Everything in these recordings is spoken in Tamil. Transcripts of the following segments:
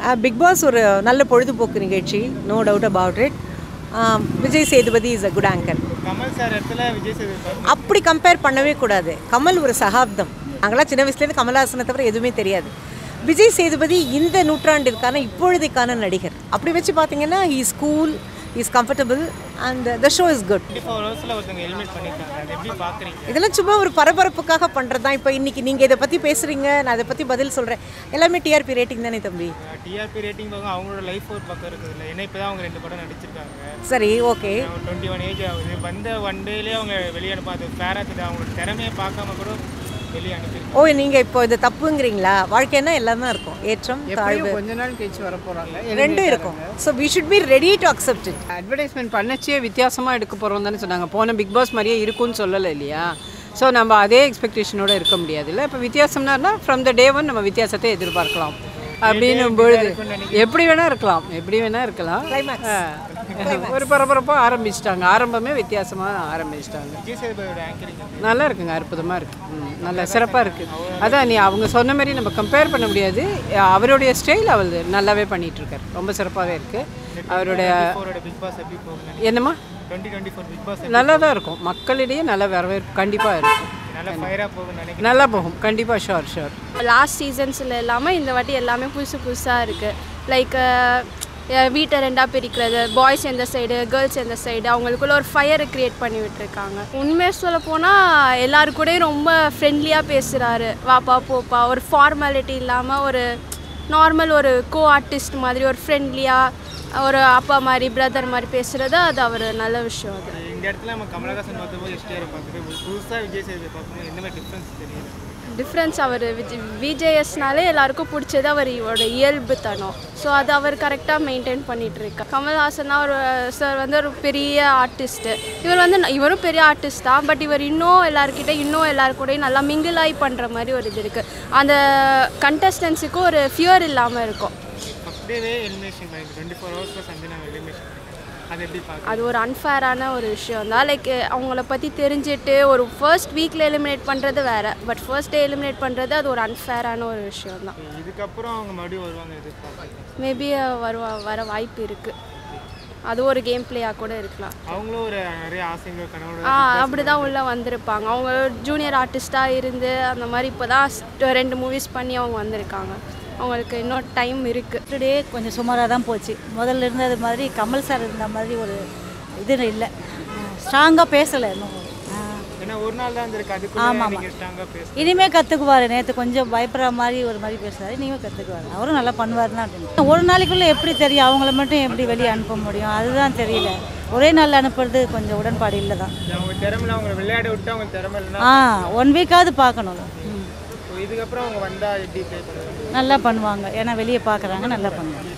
பிக் பாஸ் ஒரு நல்ல பொழுதுபோக்கு நிகழ்ச்சி no doubt about it Vijay Sethupathi is a good anchor Kamal sir இடத்துல விஜய் சேதுபதி அப்படி கம்பேர் பண்ணவே கூடாது கமல் ஒரு சகாப்தம் நாங்களாம் சின்ன வயசுலேருந்து கமல்ஹாசனை தவிர எதுவுமே தெரியாது விஜய் சேதுபதி இந்த நூற்றாண்டிற்கான இப்பொழுதைக்கான நடிகர் அப்படி வச்சு பார்த்தீங்கன்னா is cool is comfortable and the show is good twenty four ஹவர்ஸில் ஒருத்தவங்க ஹெல்மெட் பண்ணியிருக்காங்க அதை எப்படி பார்க்குறீங்க இதெல்லாம் சும்மா ஒரு பரபரப்புக்காக பண்ணுறது தான் இப்போ இன்றைக்கி நீங்கள் இதை பற்றி பேசுகிறீங்க நான் அதை பற்றி பதில் சொல்கிறேன் எல்லாமே டிஆர்பி ரேட்டிங் தானே தம்பி டிஆர்பி ரேட்டிங் பார்க்க அவங்களோட லைஃப் ஒரு பக்கம் இருக்குது இல்லை ஏன்னா இப்போ தான் அவங்க ரெண்டு படம் நடிச்சிருக்காங்க சரி ஓகே டுவெண்ட்டி ஒன் ஏஜ் ஆகுது வந்த ஒன் டேலேயே அவங்க வெளியே அனுப்ப அது ஃபேராக இருக்குது அவங்களோட திறமையை பார்க்காம கூட வெளியே அனுப்பியிருக்காங்க ஓ நீங்கள் இப்போ இது தப்புங்கிறீங்களா வாழ்க்கைன்னா எல்லாம் தான் இருக்கும் ஏற்றம் தாழ்வு கொஞ்ச நாள் கழிச்சு வர போகிறாங்க ரெண்டும் இருக்கும் so we should be ready to accept it advertisement பண்ணச்சே வித்தியாசமாக எடுக்க போகிறோம் தானே சொன்னாங்க போன பிக் பாஸ் மாதிரியே இருக்கும்னு சொல்லலை இல்லையா ஸோ நம்ம அதே எக்ஸ்பெக்டேஷனோட இருக்க முடியாதுல்ல இப்போ வித்தியாசம்னா ஃப்ரம் த டே ஒன் நம்ம வித்தியாசத்தை எதிர்பார்க்கலாம் அப்படின்னும் பொழுது எப்படி வேணால் இருக்கலாம் எப்படி வேணால் இருக்கலாம் Climax. ஆ. ஒரு பரபரப்பாக ஆரம்பிச்சிட்டாங்க ஆரம்பமே வித்தியாசமாக ஆரம்பிச்சிட்டாங்க விஜய் சேதுபதியோட ஆங்கரிங் நல்லா இருக்குங்க அற்புதமாக இருக்குது நல்லா சிறப்பாக இருக்குது அதான் நீ அவங்க சொன்ன மாதிரி நம்ம கம்பேர் பண்ண முடியாது அவருடைய ஸ்டைல் அவர் நல்லாவே பண்ணிட்டு இருக்காரு ரொம்ப சிறப்பாகவே இருக்குது அவருடைய ஃபோரோட பிக் பாஸ் எப்படி போகுங்க என்னம்மா twenty twenty four Bigg Boss நல்லா தான் இருக்கும் மக்களிடையே நல்ல வரவேற்பு கண்டிப்பாக இருக்கும் நல்லா ஃபயராக போகும்னு நினைக்கிறேன் நல்லா போகும் கண்டிப்பாக ஷோர் ஷோர் லாஸ்ட் சீசன்ஸில் இல்லாமல் இந்த வாட்டி எல்லாமே புதுசு புதுசாக இருக்குது லைக் வீட்டை ரெண்டாக பிரிக்கிறது பாய்ஸ் எந்த சைடு கேர்ள்ஸ் எந்த சைடு அவங்களுக்குள்ள ஒரு ஃபயரை க்ரியேட் பண்ணி விட்டுருக்காங்க உண்மையாக சொல்ல போனால் எல்லாரு கூடயும் ரொம்ப ஃப்ரெண்ட்லியாக பேசுகிறாரு வாப்பா போப்பா ஒரு ஃபார்மாலிட்டி இல்லாமல் ஒரு நார்மல் ஒரு கோ ஆர்டிஸ்ட் மாதிரி ஒரு ஃப்ரெண்ட்லியாக ஒரு அப்பா மாதிரி பிரதர் மாதிரி பேசுகிறது அது அவர் நல்ல விஷயம் அது இந்த இடத்துல நம்ம கமலஹாசன் பார்த்தப்போ எஸ்டிஆர் பார்த்துட்டு புதுசாக விஜய் சேதுபதி பார்க்கும்போது எந்த மாதிரி டிஃப்ரென்ஸ் தெரியுது டிஃப்ரென்ஸ் அவர் விஜய் விஜேஎஸ்னாலே எல்லாருக்கும் பிடிச்சது அவர் இவரோட இயல்பு தனம் ஸோ அது அவர் கரெக்டாக மெயின்டைன் பண்ணிட்டு இருக்கார் கமல்ஹாசன் ஒரு சார் வந்து ஒரு பெரிய ஆர்டிஸ்ட்டு இவர் வந்து ந- இவரும் பெரிய ஆர்டிஸ்ட் தான் பட் இவர் இன்னும் எல்லாருக்கிட்ட இன்னும் எல்லாரு கூடயும் நல்லா மிங்கிள் ஆகி பண்ணுற மாதிரி ஒரு இது இருக்குது அந்த கண்டஸ்டன்ஸுக்கு ஒரு ஃபியர் இல்லாமல் இருக்கும் ஃபஸ்ட் டேவே எலிமினேஷன் பண்ணிருக்கு டுவெண்ட்டி ஃபோர் ஹவர்ஸில் சண்டே நாங்கள் எலிமினேஷன் பண்ணிருக்கோம் அது எப்படி பார்க்குறீங்க அது ஒரு அன்ஃபேரான ஒரு விஷயம் தான் லைக் அவங்கள பற்றி தெரிஞ்சுட்டு ஒரு ஃபர்ஸ்ட் வீக்கில் எலிமினேட் பண்ணுறது வேறு பட் ஃபர்ஸ்ட் டே எலிமினேட் பண்ணுறது அது ஒரு அன்ஃபேரான ஒரு விஷயம் தான் இதுக்கப்புறம் அவங்க மறுபடியும் வருவாங்க எதிர்பார்க்குறீங்க மேபி வருவா வர வாய்ப்பு இருக்குது அது ஒரு கேம் பிளேயாக கூட இருக்கலாம் அவங்களும் ஒரு நிறைய ஆசைகள் கனவோட ஆ அப்படி தான் உள்ளே வந்திருப்பாங்க அவங்க ஜூனியர் ஆர்டிஸ்ட்டாக இருந்து அந்த மாதிரி இப்போ தான் ரெண்டு மூவிஸ் பண்ணி அவங்க வந்திருக்காங்க அவங்களுக்கு இன்னும் டைம் இருக்குது டே கொஞ்சம் சுமாராக தான் போச்சு முதல்ல இருந்தது மாதிரி கமல் சார் இருந்த மாதிரி ஒரு இது இல்லை ஸ்ட்ராங்காக பேசலை இன்னும் ஆ. ஏன்னா ஒரு நாள் தான் இருந்திருக்கு அதுக்குள்ள ஆமாம், நீங்கள் ஸ்ட்ராங்காக பேச இனிமே கற்றுக்குவார் நேற்று கொஞ்சம் பயப்படுற மாதிரி ஒரு மாதிரி பேசுறாரு இனிமேல் கற்றுக்குவார் அவரும் நல்லா பண்ணுவார்னா அப்படின்னு ஒரு நாளைக்குள்ளே எப்படி தெரியும் அவங்கள மட்டும் எப்படி வெளியே அனுப்ப முடியும் அதுதான் தெரியல ஒரே நாள் அனுப்புறது கொஞ்சம் உடன்பாடு இல்லை தான் அவங்க திறமையில அவங்க விளையாட விட்டு அவங்க திறமை இல்லைன்னா ஆ ஒன் வீக்காவது பார்க்கணும் ம். so இதுக்கப்புறம் அவங்க வந்தால் எப்படி ப்ளே பண்ணுவாங்க நல்லா பண்ணுவாங்க ஏன்னா வெளியே பார்க்குறாங்க நல்லா பண்ணுவாங்க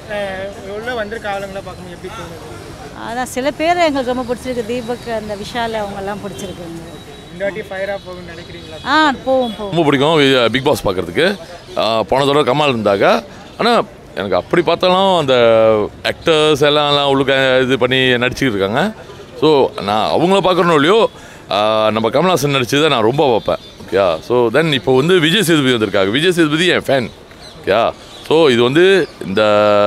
கஷ்ட உள்ள வந்திருக்க ஆளுங்களை பார்க்கும்போது எப்படி தோணுது அதான் சில பேர் எங்களுக்கு ரொம்ப பிடிச்சிருக்கு தீபக் அந்த விஷால் அவங்கெல்லாம் பிடிச்சிருக்குங்க இந்த வாட்டி ஃபயராக போகும்னு நினைக்கிறீங்களா ஆ போவோம் போவோம் ரொம்ப பிடிக்கும் வி- பிக் பாஸ் பார்க்குறதுக்கு போன தடவை கமால் இருந்தாங்க ஆனால் எனக்கு அப்படி பார்த்தாலும் அந்த ஆக்டர்ஸ் எல்லாம் எல்லாம் உள்ளுக்க இது பண்ணி நடிச்சுக்கிட்டு இருக்காங்க ஸோ நான் அவங்கள பார்க்குறனோ இல்லையோ ஆஹ் நம்ம கமல்ஹாசன் நடிச்சதை நான் ரொம்ப பார்ப்பேன் ஓகே ஸோ தென் இப்போ வந்து விஜய் சேதுபதி வந்திருக்காங்க விஜய் சேதுபதி என் ஃபேன் ஓகே ஸோ இது வந்து இந்த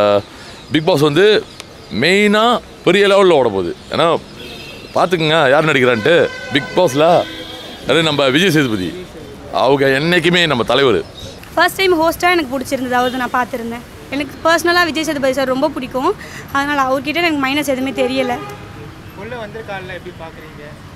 பிக் பாஸ் வந்து மெயினாக பெரிய லெவலில் ஓட போகுது ஏன்னா பார்த்துக்குங்க யார் நடிக்கிறான்ட்டு பிக் பாஸில் அது நம்ம விஜய் சேதுபதி அவங்க என்றைக்குமே நம்ம தலைவர் ஃபர்ஸ்ட் டைம் ஹோஸ்ட்டாக எனக்கு பிடிச்சிருந்தது அவரது நான் பார்த்துருந்தேன் எனக்கு பர்சனலாக விஜய் சேதுபதி சார் ரொம்ப பிடிக்கும் அதனால் அவர்கிட்ட எனக்கு மைனஸ் எதுவுமே தெரியலை உள்ள வந்திருக்க ஆளில் எப்படி பார்க்குறீங்க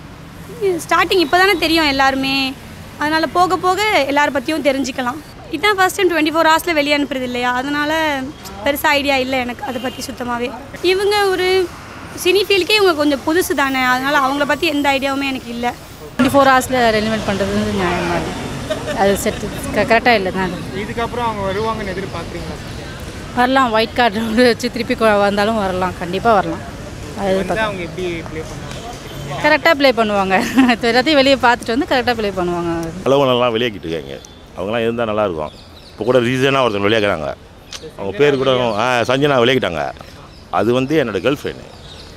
ஸ்டார்டிங் இப்போ தானே தெரியும் எல்லாருமே அதனால் போக போக எல்லார பற்றியும் தெரிஞ்சுக்கலாம் இதான் ஃபர்ஸ்ட் டைம் டுவெண்ட்டி ஃபோர் ஹவர்ஸில் வெளியே அனுப்புறது இல்லையா அதனால் பெருசாக ஐடியா இல்லை எனக்கு அதை பற்றி சுத்தமாகவே இவங்க ஒரு சினி ஃபீல்டுக்கே இவங்க கொஞ்சம் புதுசு தானே அதனால் அவங்கள பற்றி எந்த ஐடியாவுமே எனக்கு இல்லை டுவெண்ட்டி ஃபோர் ஹவர்ஸில் ரெனிமெண்ட் பண்ணுறது வந்து நியாயமாக இருக்கு அது செட் கரெக்டாக இல்லை தான் இதுக்கப்புறம் அவங்க வருவாங்கன்னு எதிர்பார்க்குறீங்களா வரலாம் ஒயிட் கார்டு வச்சு திருப்பி கொ- வந்தாலும் வரலாம் கண்டிப்பாக வரலாம் அது வந்து அவங்க எப்படி ப்ளே பண்ணுவாங்க கரெக்டாக ப்ளே பண்ணுவாங்க எல்லாத்தையும் வெளியே பார்த்துட்டு வந்து கரெக்டாக ப்ளே பண்ணுவாங்க அளவுனெல்லாம் வெளியாக்கிட்டு இருக்காங்க அவங்களாம் இருந்தால் நல்லாயிருக்கும் இப்போ கூட ரீசனாக ஒருத்தர் வெளியாக்குறாங்க அவங்க பேர் கூட ஆ சஞ்சனா விளையாக்கிட்டாங்க அது வந்து என்னோட கேர்ள் ஃப்ரெண்டு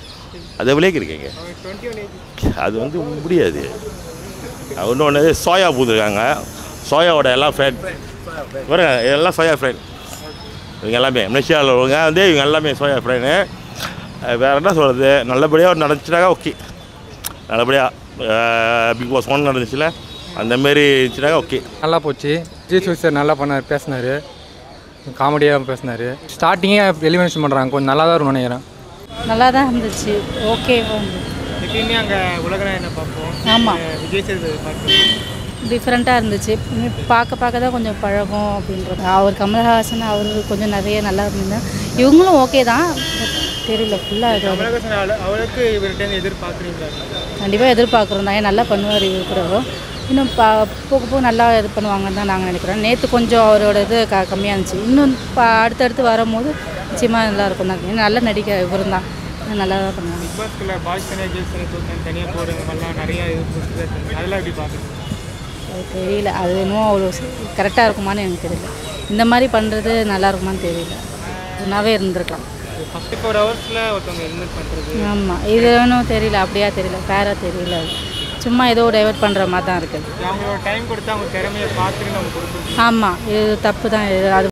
அதை விளையாக்கிருக்கீங்க அவங்க டுவெண்ட்டி ஒன் ஏஜ் அது வந்து முடியாது இன்னொன்று சோயா பூந்துருக்காங்க சோயாவோட எல்லாம் ஃப்ரெண்ட் பாருங்க எல்லாம் சோயா ஃப்ரெண்ட் இவங்க எல்லாமே மலேசியாவில் உள்ளவங்க வந்து இவங்க எல்லாமே சோயா ஃப்ரைனு வேறு என்ன சொல்கிறது நல்லபடியாக ஒரு நடந்துச்சுனாக்கா ஓகே நல்லபடியாக பிக் பாஸ் ஒன் நடந்துச்சுல அந்த மாரி இருந்துச்சுனாக்கா ஓகே நல்லா போச்சு விஜய் சார் நல்லா பண்ணார் பேசினார் காமெடியாக பேசினார் ஸ்டார்டிங்கே எலிமினேஷன் பண்ணுறாங்க கொஞ்சம் நல்லா தான் இருக்கும்னு நினைக்கிறேன் நல்லா தான் இருந்துச்சு ஓகே வந்து எப்பயுமே அங்கே உலகம் என்ன பார்ப்போம் ஆமா. அஹ் விஜய் சேதுபதி பார்ப்போம் டிஃப்ரெண்ட்டாக இருந்துச்சு இனிமே பார்க்க பார்க்க தான் கொஞ்சம் பழகும் அப்படின்றது அவர் கமல்ஹாசன் அவர் கொஞ்சம் நிறைய நல்லா இருந்தது இவங்களும் ஓகே தான் but தெரியல ஃபுல்லாக இது கமலஹாசன் அவள- அவளுக்கு இவர்கிட்ட எதிர்பார்க்குறீங்களா கண்டிப்பாக எதிர்பார்க்குறோம் தான் ஏன் நல்லா பண்ணுவார் இவர் கூட இன்னும் பா போக போக நல்லா இது பண்ணுவாங்கன்னு தான் நாங்கள் நினைக்கிறோம் நேற்று கொஞ்சம் அவரோட இது க கம்மியாக இருந்துச்சு இன்னும் பா அடுத்தடுத்து வரும்போது நிச்சயமாக நல்லா இருக்கும் தான் ஏன்னா நல்ல நடிக்க இவரும் தான் நல்லா தான் பண்ணுவாங்க பிக் பாஸ்க்குள்ள பாய்ஸ் தனியாக கேர்ள்ஸ் தனியாக தோற்று தனியாக போடுற மாதிரிலாம் நிறைய இது புதுசா இருக்கு. அதெல்லாம் எப்படி பார்க்குறீங்க அது தெரியல அது என்னமோ அவ்வளோ கரெக்டாக இருக்குமான்னு எனக்கு தெரியல இந்த மாதிரி பண்ணுறது நல்லா இருக்குமான்னு தெரியல ஒன்றாவே இருந்திருக்கலாம் ஃபிஃப்டி ஃபோர் ஹவர்ஸில் ஒருத்தவங்க எலிமினேட் பண்ணுறது ஆமாம் இது ஒன்றும் தெரியல அப்படியா தெரியல ஃபேராக தெரியல அது சும்மா ஏதோ டைவர்ட் பண்ணுற மாதிரி தான் இருக்குது அவங்களோட டைம் கொடுத்து அவங்க திறமையை பார்த்துட்டு நம்ம கொடுக்கணும் ஆமாம் இது தப்பு தான் இது அது